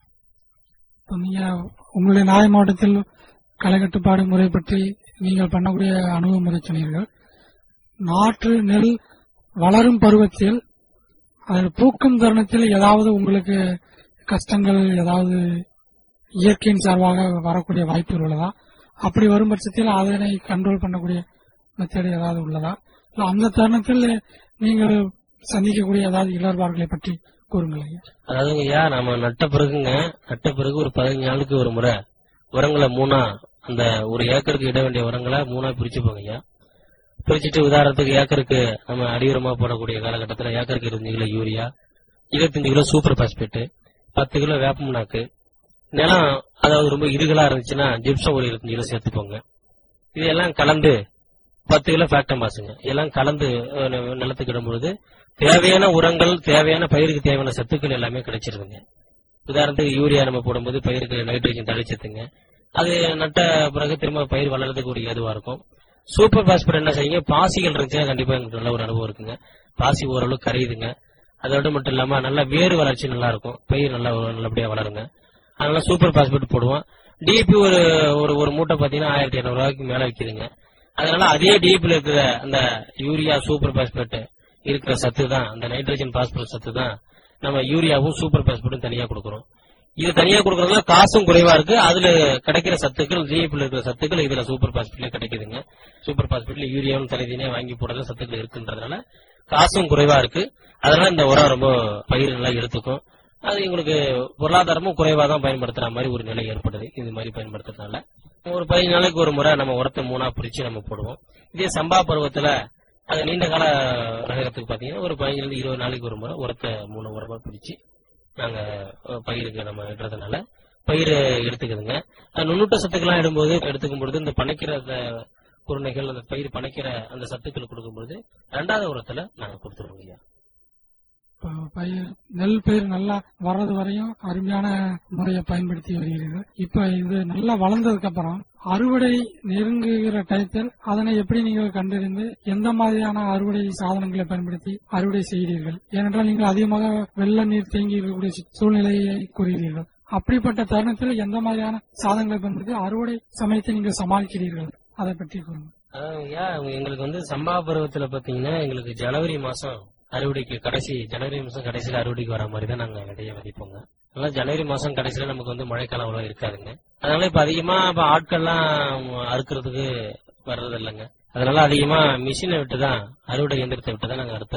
இப்ப நீங்க உங்களுடைய நாகை மாவட்டத்தில் களை கட்டுப்பாடு முறை பற்றி நீங்கள் பண்ணக்கூடிய அணுகுமுறை சொன்னீர்கள் நாற்று நெல் வளரும் பருவத்தில் அதில் பூக்கும் தருணத்தில் ஏதாவது உங்களுக்கு கஷ்டங்கள் ஏதாவது இயற்கையின் சார்பாக வரக்கூடிய வாய்ப்புகள் உள்ளதா அப்படி வரும் பட்சத்தில் அதனை கண்ட்ரோல் பண்ணக்கூடிய மெத்தட் ஏதாவது உள்ளதா இல்ல அந்த தருணத்தில் நீங்கள் சந்திக்கக்கூடிய ஏதாவது இடர்பாடுகளை பற்றி கூறுங்கள் ஐயா அதாவதுங்க ஐயா நம்ம நட்ட பிறகுங்க நட்ட பிறகு ஒரு பதினஞ்சு நாளுக்கு ஒரு முறை உரங்களை மூணா அந்த ஒரு ஏக்கருக்கு இட வேண்டிய உரங்களை மூணா பிரிச்சுப்போங்க ஐயா பிரிச்சுட்டு உதாரணத்துக்கு ஏக்கருக்கு நம்ம அடியுரமா போடக்கூடிய காலகட்டத்தில் ஏக்கருக்கு இருபத்தஞ்சு கிலோ யூரியா இருபத்தஞ்சு கிலோ சூப்பர் பாஸ்பேட் பத்து கிலோ வேப்பமுனாக்கு நிலம் அதாவது ரொம்ப இருகலா இருந்துச்சுன்னா ஜிப்சம் ஒரு இருபத்தஞ்சு கிலோ சேர்த்துப்போங்க இதெல்லாம் கலந்து பத்து கிலோ ஃபேக்டம் பாசுங்க எல்லாம் கலந்து அஹ், நி- நிலத்துக்கு இடும்பொழுது தேவையான உரங்கள் தேவையான பயிருக்கு தேவையான சத்துக்கள் எல்லாமே கிடைச்சிருதுங்க உதாரணத்துக்கு யூரியா நம்ம போடும்போது பயிருக்கு நைட்ரஜன் தழைச்சத்துங்க அது நட்ட பிறகு திரும்ப பயிர் வளர்றதுக்கு ஒரு ஏதுவா இருக்கும் சூப்பர் பாஸ்பேட் என்ன செய்யுங்க பாசிகள் இருந்துச்சுன்னா கண்டிப்பா எங்களுக்கு நல்ல ஒரு அனுபவம் இருக்குங்க பாசி ஓரளவு கரையுதுங்க அதோட மட்டும் இல்லாம நல்ல வேறு வளர்ச்சி நல்லா இருக்கும் பயிர் நல்லா நல்லபடியா வளருங்க அதனால சூப்பர் பாஸ்பேட் போடுவோம் டிபி ஒரு ஒரு ஒரு மூட்டை பாத்தீங்கன்னா ஆயிரத்தி இருநூறு ரூபாய்க்கு மேல விற்கிதுங்க அதனால அதே டிபில இருக்கிற அந்த யூரியா சூப்பர் பாஸ்பேட் இருக்கிற சத்து தான் அந்த நைட்ரஜன் பாஸ்பரஸ் சத்து தான் நம்ம யூரியாவும் சூப்பர் பாஸ்பேட்டும் தனியா கொடுக்குறோம் இது தனியா கொடுக்கறதுல காசும் குறைவா இருக்கு அதுல கிடைக்கிற சத்துக்கள் டிஏபில இருக்கிற சத்துக்கள் இதுல சூப்பர் பாஸ்பேட்ல கிடைக்குதுங்க சூப்பர் பாஸ்பேட்ல யூரியாவும் தனித்தனியா வாங்கி போடுறதுல சத்துக்கள் இருக்குன்றதுனால காசும் குறைவா இருக்கு அதனால இந்த உரம் ரொம்ப பயிர் நல்லா எடுத்துக்கும் அது எங்களுக்கு பொருளாதாரமும் குறைவா தான் பயன்படுத்துற மாதிரி ஒரு நிலை ஏற்படுது இது மாதிரி பயன்படுத்துறதுனால ஒரு பதினஞ்சு நாளைக்கு ஒரு முறை நம்ம உரத்தை மூணா பிரிச்சு நம்ம போடுவோம் இதே சம்பா பருவத்துல அது நீண்ட கால ரகத்துக்கு பாத்தீங்கன்னா ஒரு பதினஞ்சுல இருந்து இருபது நாளைக்கு ஒரு முறை உரத்தை மூணு உரமா பிரிச்சு நாங்க அஹ், பயிருக்கு நம்ம இடுறதுனால பயிர் எடுத்துக்குதுங்க அது நுண்ணூட்ட சத்துக்கெல்லாம் இடும்போது எடுத்துக்கும் பொழுது இந்த பனைக்கிற அந்த குருணைகள் அந்த பயிர் பனைக்கிற அந்த சத்துக்கள் கொடுக்கும்போது ரெண்டாவது உரத்துல நாங்க கொடுத்துருவோம் ஐயா இப்ப பயிர் நெல் பயிர் நல்லா வர்றது வரையும் அருமையான முறையை பயன்படுத்தி வருகிறீர்கள் இப்ப இது நல்லா வளர்ந்ததுக்கு அப்புறம் அறுவடை நெருங்குகிற டயத்தில் அதனை எப்படி நீங்கள் கண்டறிந்து எந்த மாதிரியான அறுவடை சாதனங்களை பயன்படுத்தி அறுவடை செய்கிறீர்கள் ஏனென்றால் நீங்கள் அதிகமாக வெள்ள நீர் தேங்கி இருக்கக்கூடிய சூ- சூழ்நிலையை கூறுகிறீர்கள் அப்படிப்பட்ட தருணத்தில் எந்த மாதிரியான சாதனங்களை பயன்படுத்தி அறுவடை சமயத்தை நீங்கள் சமாளிக்கிறீர்கள் அதை பற்றி கூறுங்க அதாவது ஐயா எங்களுக்கு வந்து சம்பா பருவத்துல பாத்தீங்கன்னா எங்களுக்கு ஜனவரி மாசம் அறுவடைக்கு கடைசி ஜனவரி மாசம் கடைசியில அறுவடைக்கு வர மாதிரி தான் நாங்க விதைய விதைப்போங்க அதனால ஜனவரி மாசம் கடைசியில நமக்கு வந்து மழைக்காலம் அவ்வளவு இருக்காதுங்க அதனால இப்ப அதிகமா இப்ப ஆட்கள்லாம் அறுக்கிறதுக்கு வர்றது இல்லைங்க அதனால அதிகமா மிஷினை விட்டு தான் அறுவடை இயந்திரத்தை விட்டு தான் நாங்க அறுத்துறோம்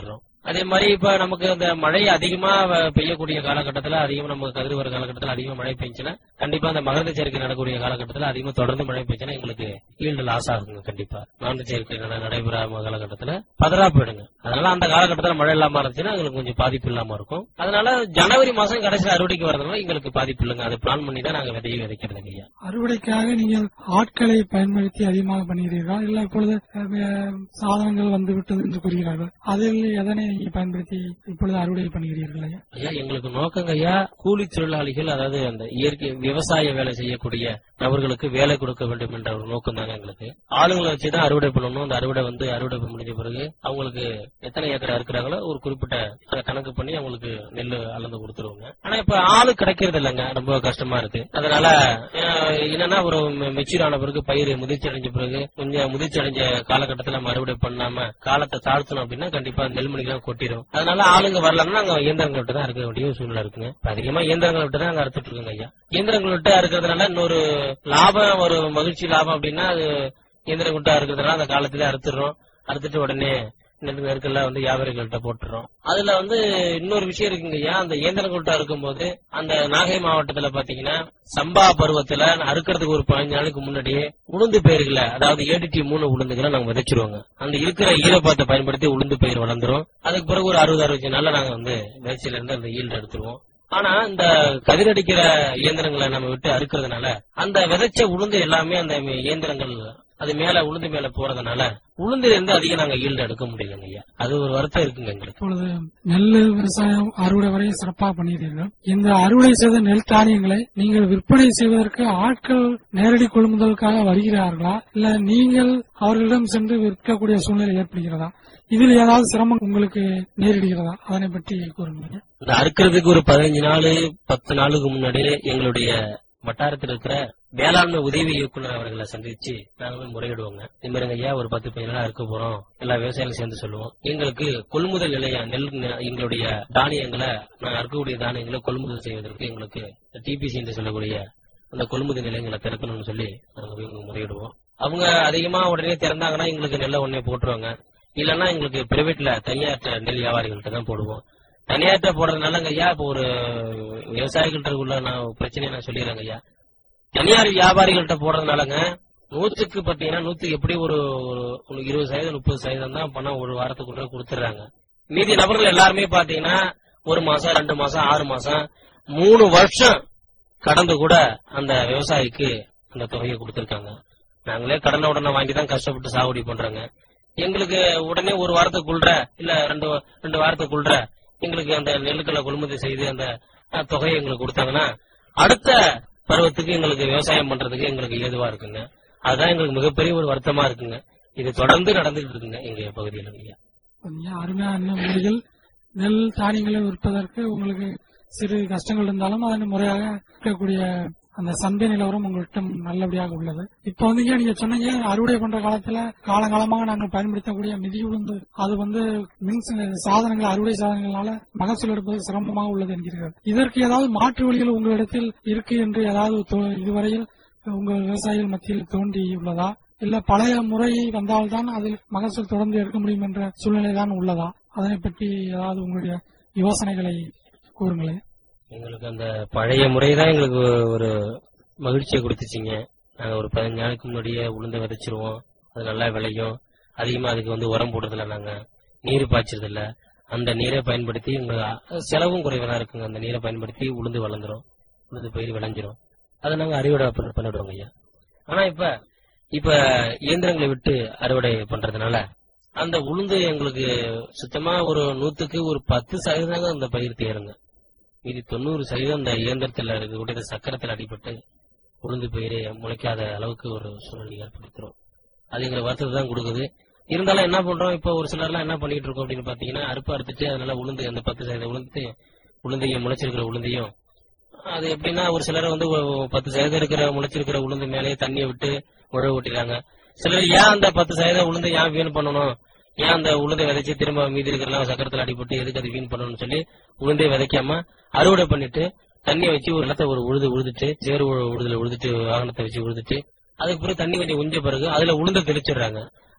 அதே மாதிரி இப்ப நமக்கு அந்த மழை அதிகமா வ- பெய்யக்கூடிய காலகட்டத்துல அதிகமா நமக்கு கதிர் வர காலகட்டத்துல அதிகமா மழை பெஞ்சுன்னா கண்டிப்பா அந்த மகரந்த சேர்க்கை நடக்கக்கூடிய காலகட்டத்துல அதிகமா தொடர்ந்து மழை பெஞ்சுன்னா எங்களுக்கு ஈல்டு லாஸ் ஆகுங்க கண்டிப்பா மகரந்த சேர்க்கை நட- நடைபெறாம காலகட்டத்துல பதறா போயிடுங்க அதனால அந்த காலகட்டத்துல மழை இல்லாம இருந்துச்சுன்னா எங்களுக்கு கொஞ்சம் பாதிப்பு இல்லாம இருக்கும் அதனால ஜனவரி மாசம் கடைசியில் அறுவடைக்கு வரதுனால எங்களுக்கு பாதிப்பு இல்லைங்க அதை பிளான் பண்ணி தான் நாங்க விதையை விதைக்கிறதுங்க ஐயா அறுவடைக்காக நீங்கள் ஆட்களை பயன்படுத்தி அதிகமாக பண்ணுகிறீர்களா இல்ல இப்பொழுது அஹ், சாதனங்கள் வந்து விட்டது என்று கூறுகிறார்கள் அதில் எதனை நீங்கள் பயன்படுத்தி இப்பொழுது அறுவடை பண்ணுகிறீர்கள் ஐயா ஐயா எங்களுக்கு நோக்கங்க ஐயா கூலி தொழிலாளிகள் அதாவது அந்த இயற்கை விவசாய வேலை செய்யக்கூடிய நபர்களுக்கு வேலை கொடுக்க வேண்டும் என்ற ஒரு நோக்கம் தாங்க எங்களுக்கு ஆளுங்களை வச்சுதான் அறுவடை பண்ணணும் அந்த அறுவடை வந்து அறுவடை முடிஞ்ச பிறகு அவங்களுக்கு எத்தனை ஏக்கர் இருக்கிறாங்களோ ஒரு குறிப்பிட்ட அதை கணக்கு பண்ணி அவங்களுக்கு நெல் அளந்து கொடுத்துருவாங்க ஆனா இப்ப ஆளு கிடைக்கிறது இல்லைங்க ரொம்ப கஷ்டமா இருக்கு அதனால அஹ், என்னன்னா ஒரு மெச்சூர் ஆன பிறகு பயிர் முதிர்ச்சி அடைஞ்ச பிறகு கொஞ்சம் முதிர்ச்சி அடைஞ்ச காலகட்டத்தில் நம்ம அறுவடை பண்ணாம காலத்தை தாழ்த்தணும் அப்படின்னா கண்டிப்பா நெல்மணிலாம் கொட்டிடும் அதனால ஆளுங்க வரலன்னா நாங்க இயந்திரங்கள் விட்டு தான் இருக்க வேண்டிய ஒரு சூழ்நிலை இருக்குங்க இப்ப அதிகமா இயந்திரங்கள் விட்டு தான் அங்க அறுத்துட்டு இருக்கோங்க ஐயா இயந்திரங்கள் விட்டு அறுக்கிறதுனால இன்னொரு லாபம் ஒரு மகிழ்ச்சி லாபம் அப்படின்னா அது இயந்திரம் விட்டு அறுக்கிறதுனால அந்த காலத்திலே அறுத்துடுறோம் அறுத்துட்டு உடனே நெல் நெருக்கெல்லாம் வந்து வியாபாரிகள்கிட்ட போட்டுறோம் அதுல வந்து இன்னொரு விஷயம் இருக்குங்க ஐயா அந்த இயந்திரங்கள்ட்ட இருக்கும்போது அந்த நாகை மாவட்டத்துல பாத்தீங்கன்னா சம்பா பருவத்துல அறுக்கிறதுக்கு ஒரு பதினஞ்சு நாளுக்கு முன்னாடியே உளுந்து பயிர்களை அதாவது ஏடிடி மூணு உளுந்துகளை நாங்க விதைச்சிருவோங்க அந்த இருக்கிற ஈரப்பதத்தை பயன்படுத்தி உளுந்து பயிர் வளர்ந்துரும் அதுக்கு பிறகு ஒரு அறுபது அறுபத்தஞ்சு நாள்ல நாங்க வந்து விதைச்சில இருந்து அந்த ஈல்டு எடுத்துருவோம் ஆனா இந்த கதிரடிக்கிற இயந்திரங்களை நம்ம விட்டு அறுக்கிறதுனால அந்த விதைச்ச உளுந்து எல்லாமே அந்த இயந்திரங்கள் அது மேல உளுந்து மேல போறதுனால உளுந்துல இருந்து அதிகம் நாங்க ஈல்டு எடுக்க முடியலங்க ஐயா அது ஒரு வருத்தம் இருக்குங்க எங்களுக்கு இப்பொழுது நெல் விவசாயம் அறுவடை வரை சிறப்பாக பண்ணுகிறீர்கள் இந்த அறுவடை செய்த நெல் தானியங்களை நீங்கள் விற்பனை செய்வதற்கு ஆட்கள் நேரடி கொள்முதலுக்காக வருகிறார்களா இல்ல நீங்கள் அவர்களிடம் சென்று விற்கக்கூடிய சூழ்நிலை ஏற்படுகிறதா இதில் ஏதாவது சிரமம் உங்களுக்கு நேரிடுகிறதா அதனை பற்றி கூறுங்க இந்த அறுக்கிறதுக்கு ஒரு பதினஞ்சு நாள் பத்து நாளுக்கு முன்னாடியே எங்களுடைய வட்டாரத்தில் இருக்கிற வேளாண்மை உதவி இயக்குனர் அவர்களை சந்திச்சு நாங்க போய் முறையிடுவோங்க இந்த மாதிரிங்க ஐயா ஒரு பத்து பதினஞ்சு நாள் இருக்க போறோம் எல்லா விவசாயிகளும் சேர்ந்து சொல்லுவோம் எங்களுக்கு கொள்முதல் நிலையம் நெல் ந- எங்களுடைய தானியங்களை நாங்க அறுக்கக்கூடிய தானியங்களை கொள்முதல் செய்வதற்கு எங்களுக்கு டிபிசி என்று சொல்லக்கூடிய அந்த கொள்முதல் நிலையங்களை திறக்கணும்னு சொல்லி நாங்க போய் இங்க முறையிடுவோம் அவங்க அதிகமா உடனே திறந்தாங்கன்னா எங்களுக்கு நெல்லை உடனே போட்டுருவாங்க இல்லைன்னா எங்களுக்கு பிரைவேட்ல தனியார் நெல் வியாபாரிகள்ட்ட தான் போடுவோம் தனியார்ட்ட போடுறதுனாலங்க ஐயா இப்போ ஒரு விவசாயிகள்ட்ட உள்ள நான் பிரச்சனையை நான் சொல்லிடுறேங்க ஐயா தனியார் வியாபாரிகள்ட்ட போடுறதுனாலங்க நூற்றுக்கு பாத்தீங்கன்னா நூத்துக்கு எப்படி ஒரு ஒரு- ஒரு இருபது சதவீதம் முப்பது சதவீதம் தான் பணம் ஒரு வாரத்துக்குள்ள கொடுத்துறாங்க மீதி நபர்கள் எல்லாருமே பாத்தீங்கன்னா ஒரு மாசம் ரெண்டு மாசம் ஆறு மாசம் மூணு வருஷம் கடந்து கூட அந்த விவசாயிக்கு அந்த தொகையை கொடுத்திருக்காங்க நாங்களே கடனை உடனே வாங்கி தான் கஷ்டப்பட்டு சாகுபடி பண்றாங்க எங்களுக்கு உடனே ஒரு வாரத்துக்குள்ள இல்ல ரெண்டு ரெண்டு வாரத்துக்குள்ள எங்களுக்கு அந்த நெல்லுக்களை கொள்முதல் செய்து அந்த அஹ், தொகையை எங்களுக்கு கொடுத்தாங்கன்னா அடுத்த பருவத்துக்கு எங்களுக்கு விவசாயம் பண்றதுக்கு எங்களுக்கு ஏதுவா இருக்குங்க அதுதான் எங்களுக்கு மிகப்பெரிய ஒரு வருத்தமா இருக்குங்க இது தொடர்ந்து நடந்துட்டு இருக்குங்க எங்க பகுதியில் ஐயா கொஞ்சம் அருமையான முறையில் நெல் தானியங்களை விற்பதற்கு உங்களுக்கு சிறு கஷ்டங்கள் இருந்தாலும் அதனை முறையாக விற்கக்கூடிய அந்த சந்தை நிலவரம் உங்கள்கிட்ட நல்லபடியாக உள்ளது இப்ப வந்து ஏன் நீங்க சொன்னீங்க அறுவடை பண்ற காலத்துல காலங்காலமாக நாங்கள் பயன்படுத்தக்கூடிய மிதி உளுந்து அது வந்து மின் ச- சாதனங்கள் அறுவடை சாதனங்களால மகசூல் எடுப்பது சிரமமாக உள்ளது என்கிறீர்கள் இதற்கு ஏதாவது மாற்று வழிகள் உங்களிடத்தில் இருக்கு என்று ஏதாவது தோ- இதுவரையில் உங்கள் விவசாயிகள் மத்தியில் தோன்றியுள்ளதா இல்ல பழைய முறை வந்தால்தான் அதில் மகசூல் தொடர்ந்து எடுக்க முடியும் என்ற சூழ்நிலை தான் உள்ளதா அதனை பற்றி ஏதாவது உங்களுடைய யோசனைகளை கூறுங்களேன் எங்களுக்கு அந்த பழைய முறை தான் எங்களுக்கு ஒரு மகிழ்ச்சியை கொடுத்துச்சிங்க நாங்க ஒரு பதினஞ்சு நாளைக்கு முன்னாடியே உளுந்து விதைச்சிருவோம் அது நல்லா விளையும் அதிகமா அதுக்கு வந்து உரம் போடுறதில்ல நாங்க நீர் பாய்ச்சறது இல்ல அந்த நீரை பயன்படுத்தி எங்க செலவும் குறைவா இருக்குங்க அந்த நீரை பயன்படுத்தி உளுந்து வளர்ந்துரும் உளுந்து பயிர் விளைஞ்சிரும் அதை நாங்க அறுவடை பண்ண- பண்ணிடுவோங்க ஐயா ஆனா இப்ப இப்ப இயந்திரங்களை விட்டு அறுவடை பண்றதுனால அந்த உளுந்து எங்களுக்கு சுத்தமா ஒரு நூத்துக்கு ஒரு பத்து சதவீதம் தான் அந்த பயிர் தேருங்க மீதி தொண்ணூறு சதவீதம் இந்த இயந்திரத்தில் இருக்கக்கூடிய சக்கரத்தில் அடிபட்டு உளுந்து பயிரே முளைக்காத அளவுக்கு ஒரு சூழ்நிலை ஏற்படுத்துறோம் அது எங்களுக்கு வருத்தத்தை தான் கொடுக்குது இருந்தாலும் என்ன பண்றோம் இப்போ ஒரு சிலர்லாம் என்ன பண்ணிட்டு இருக்கோம் அப்படின்னு பாத்தீங்கன்னா அறுப்பு அறுத்துட்டு அதனால உளுந்து அந்த பத்து சதவீதம் உளுந்து உளுந்தையும் முளைச்சிருக்கிற உளுந்தையும் அது எப்படின்னா ஒரு சிலர் வந்து ஒரு பத்து சதவீதம் இருக்கிற முளைச்சிருக்கிற உளுந்து மேலேயே தண்ணியை விட்டு உழவு ஓட்டிடுறாங்க சிலர் ஏன் அந்த பத்து சதவீதம் உளுந்து ஏன் வீண் பண்ணணும் ஏன் அந்த உளுந்தை விதைச்சு திரும்ப மீதி இருக்கிறலாம் சக்கரத்தில் அடிபட்டு எதுக்கு அது வீண் பண்ணணும்னு சொல்லி உளுந்தே விதைக்காம அறுவடை பண்ணிட்டு தண்ணியை வச்சு ஒரு இடத்த ஒரு உழுது உழுதுட்டு சேறு உழு- உழுதுல உழுதுட்டு வாகனத்தை வச்சு உழுதுட்டு அதுக்கு பிறகு தண்ணி கொஞ்சம் உஞ்ச பிறகு அதுல உளுந்த தெளிச்சிடுறாங்க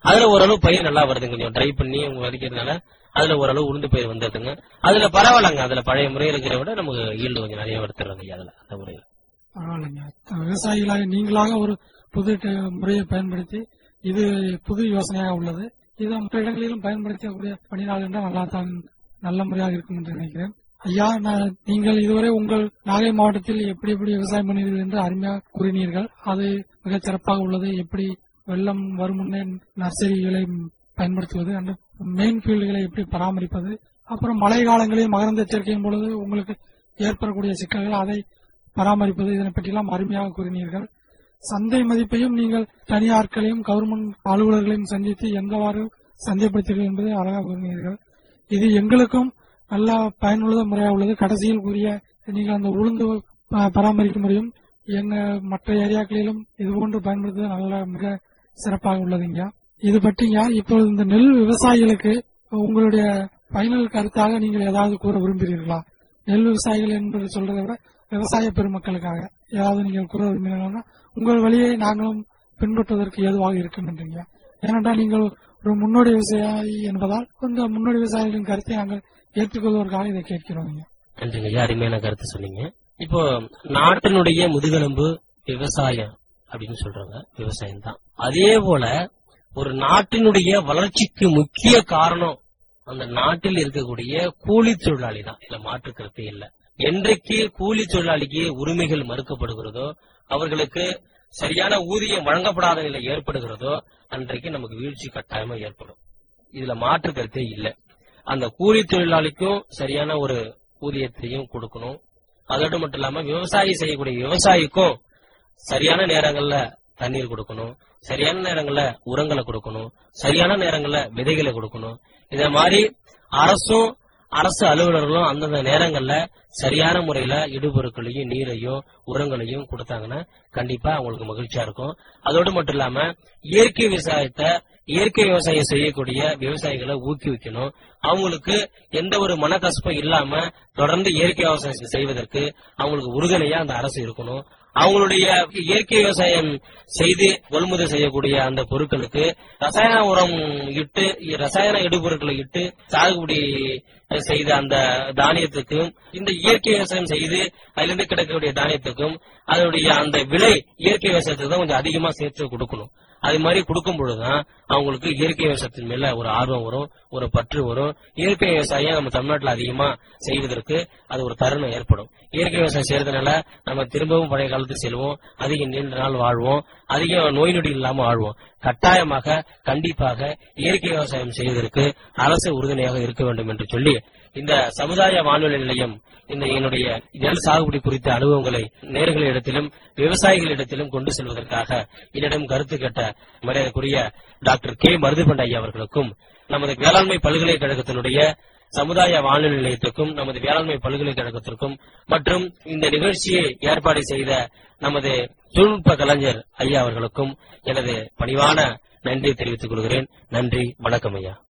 அதுல ஓரளவு பயிர் நல்லா வருதுங்க கொஞ்சம் ட்ரை பண்ணி அவங்க விதைக்கிறதுனால அதுல ஓரளவு உளுந்து பயிர் வந்துருதுங்க அதுல பரவாயில்லங்க அதுல பழைய முறை இருக்கிற விட நமக்கு ஈல்டு கொஞ்சம் நிறைய வருத்துறாங்க ஐயா அதுல அந்த முறையில் பரவாயில்லைங்க விவசாயிகளாக நீங்களாக ஒரு புது டெ- முறையை பயன்படுத்தி இது புது யோசனையாக உள்ளது இதை மற்ற இடங்களிலும் பயன்படுத்தக்கூடிய பணியாளர் என்றால் நல்லா தான் நல்ல முறையாக இருக்கும் என்று நினைக்கிறேன் ஐயா நான் நீங்கள் இதுவரை உங்கள் நாகை மாவட்டத்தில் எப்படி எப்படி விவசாயம் பண்ணீர்கள் என்று அருமையாக கூறினீர்கள் அது மிகச் சிறப்பாக உள்ளது எப்படி வெள்ளம் வரும் முன்னே நர்சரிகளை பயன்படுத்துவது அந்த மெயின் ஃபீல்டுகளை எப்படி பராமரிப்பது அப்புறம் மழை காலங்களில் மகரந்த சேர்க்கையின் பொழுது உங்களுக்கு ஏற்படக்கூடிய சிக்கல்கள் அதை பராமரிப்பது இதனை பற்றியெல்லாம் அருமையாக கூறினீர்கள் சந்தை மதிப்பையும் நீங்கள் தனியாட்களையும் கவர்மெண்ட் அலுவலர்களையும் சந்தித்து எந்தவாறு சந்தைப்படுத்தீர்கள் என்பதை அழகாக கூறினீர்கள் இது எங்களுக்கும் நல்ல பயனுள்ள முறையாக உள்ளது கடைசியில் கூறிய நீங்கள் அந்த உளுந்து ப- பராமரிக்கும் முறையும் எங்க மற்ற ஏரியாக்களிலும் இது போன்று பயன்படுத்துவது நல்ல மிக சிறப்பாக உள்ளதுங்க இது பற்றிங்க இப்பொழுது இந்த நெல் விவசாயிகளுக்கு உங்களுடைய ஃபைனல் கருத்தாக நீங்கள் ஏதாவது கூற விரும்புகிறீர்களா நெல் விவசாயிகள் என்பது சொல்றதை விட விவசாய பெருமக்களுக்காக ஏதாவது நீங்கள் கூற விரும்பினீங்கன்னா உங்கள் வழியை நாங்களும் பின்பற்றுவதற்கு ஏதுவாக இருக்கின்றீங்க ஏனென்றால் நீங்கள் ஒரு முன்னோடி விவசாயி என்பதால் இந்த முன்னோடி விவசாயிகளின் கருத்தை நாங்கள் ஏற்றுக்கொள்வதற்காக இதை கேட்கிறோம் ஐயா. நன்றிங்க ஐயா அருமையான கருத்து சொன்னீங்க இப்போ நாட்டினுடைய முதுகெலும்பு விவசாயம் அப்படின்னு சொல்றாங்க விவசாயம் தான் அதே போல ஒரு நாட்டினுடைய வளர்ச்சிக்கு முக்கிய காரணம் அந்த நாட்டில் இருக்கக்கூடிய கூலி தொழிலாளி தான் இதுல மாற்று கருத்து இல்ல என்றைக்கு கூலி தொழிலாளிக்கு உரிமைகள் மறுக்கப்படுகிறதோ அவர்களுக்கு சரியான ஊதியம் வழங்கப்படாத நிலை ஏற்படுகிறதோ அன்றைக்கு நமக்கு வீழ்ச்சி கட்டாயமா ஏற்படும் இதுல மாற்று கருத்தே இல்ல அந்த கூலி தொழிலாளிக்கும் சரியான ஒரு ஊதியத்தையும் கொடுக்கணும் அதோடு மட்டும் இல்லாம விவசாயி செய்யக்கூடிய விவசாயிக்கும் சரியான நேரங்கள்ல தண்ணீர் கொடுக்கணும் சரியான நேரங்கள்ல உரங்களை கொடுக்கணும் சரியான நேரங்கள்ல விதைகளை கொடுக்கணும் இத மாதிரி அரசும் அரசு அலுவலர்களும் அந்தந்த நேரங்கள்ல சரியான முறையில இடுபொருட்களையும் நீரையும் உரங்களையும் கொடுத்தாங்கன்னா கண்டிப்பா அவங்களுக்கு மகிழ்ச்சியா இருக்கும் அதோடு மட்டும் இல்லாம இயற்கை விவசாயத்தை இயற்கை விவசாயம் செய்யக்கூடிய விவசாயிகளை ஊக்குவிக்கணும் அவங்களுக்கு எந்த ஒரு மனக்கசப்பும் இல்லாம தொடர்ந்து இயற்கை விவசாயம் செய்வதற்கு அவங்களுக்கு உறுதுணையா அந்த அரசு இருக்கணும் அவங்களுடைய இயற்கை விவசாயம் செய்து கொள்முதல் செய்யக்கூடிய அந்த பொருட்களுக்கு ரசாயன உரம் இட்டு ரசாயன இடுபொருட்களை இட்டு சாகுபடி செய்த அந்த தானியத்துக்கும் இந்த இயற்கை விவசாயம் செய்து அதிலிருந்து கிடைக்கக்கூடிய தானியத்துக்கும் அதனுடைய அந்த விலை இயற்கை விவசாயத்துக்கு தான் கொஞ்சம் அதிகமா சேர்த்து கொடுக்கணும் அது மாதிரி கொடுக்கும் பொழுதுதான் அவங்களுக்கு இயற்கை விவசாயத்தின் மேல ஒரு ஆர்வம் வரும் ஒரு பற்று வரும் இயற்கை விவசாயம் நம்ம தமிழ்நாட்டில் அதிகமா செய்வதற்கு அது ஒரு தருணம் ஏற்படும் இயற்கை விவசாயம் செய்யறதுனால நம்ம திரும்பவும் பழைய காலத்துக்கு செல்வோம் அதிக நீண்ட நாள் வாழ்வோம் அதிக நோய் நொடி இல்லாம வாழ்வோம் கட்டாயமாக கண்டிப்பாக இயற்கை விவசாயம் செய்வதற்கு அரசு உறுதுணையாக இருக்க வேண்டும் என்று சொல்லி இந்த சமுதாய வானொலி நிலையம் இந்த என்னுடைய நெல் சாகுபடி குறித்த அனுபவங்களை நேர்களிடத்திலும் விவசாயிகளிடத்திலும் கொண்டு செல்வதற்காக என்னிடம் கருத்து கேட்ட மரியாதைக்குரிய டாக்டர் கே மருதுபண்ட ஐயா அவர்களுக்கும் நமது வேளாண்மை பல்கலைக்கழகத்தினுடைய சமுதாய வானொலி நிலையத்துக்கும் நமது வேளாண்மை பல்கலைக்கழகத்திற்கும் மற்றும் இந்த நிகழ்ச்சியை ஏற்பாடு செய்த நமது தொழில்நுட்ப கலைஞர் ஐயா அவர்களுக்கும் எனது பணிவான நன்றி தெரிவித்துக் கொள்கிறேன் நன்றி வணக்கம் ஐயா